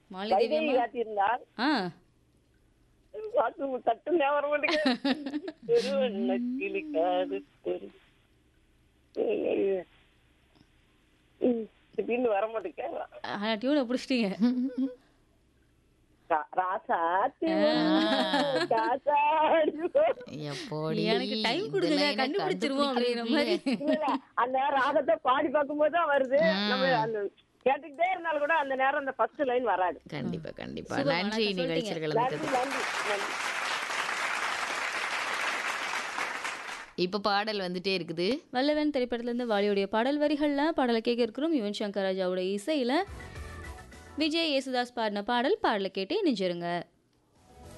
மாலை வைதேகி தேவியம்மா காத்திருந்தால் ஆ பாட்டு தட்டு ஞாபகம் வர மாட்டேங்குது தெருவண்ண கிளிக்காது தெரு ம், திடீர்னு வர மாட்டேங்க டியூனை பிடிச்சிட்டீங்க ராசாத்தி ராசாத்தி. எப்போடி எனக்கு டைம் கொடுங்க இதெல்லாம் எனக்கு கண்டுபிடிச்சிருவோம் அப்படிங்கிற மாதிரி இல்ல, இல்ல, அந்த ராகத்தை பாடி பார்க்கும்போது தான் வருது நம்ம அந்த கேட்டுக்கிட்டே இருந்தாலும் கூட அந்த நேரம் அந்த ஃபர்ஸ்ட் லைன் வராது கண்டிப்பா கண்டிப்பா சுபம், நன்றி வணக்கம் நிகழ்ச்சியில் நன்றி கலந்துக்கிறது நன்றி நன்றி இப்ப பாடல் வந்துட்டே இருக்குது வல்லவன் திரைப்படத்திலிருந்து வாலியுடைய பாடல் வரிகள்ல பாடலை கேட்க இருக்கிறோம் யுவன் சங்கர் ராஜாவோட இசையில விஜய் யேசுதாஸ் பாடின பாடல் பாடலை கேட்டு இணைஞ்சிருங்க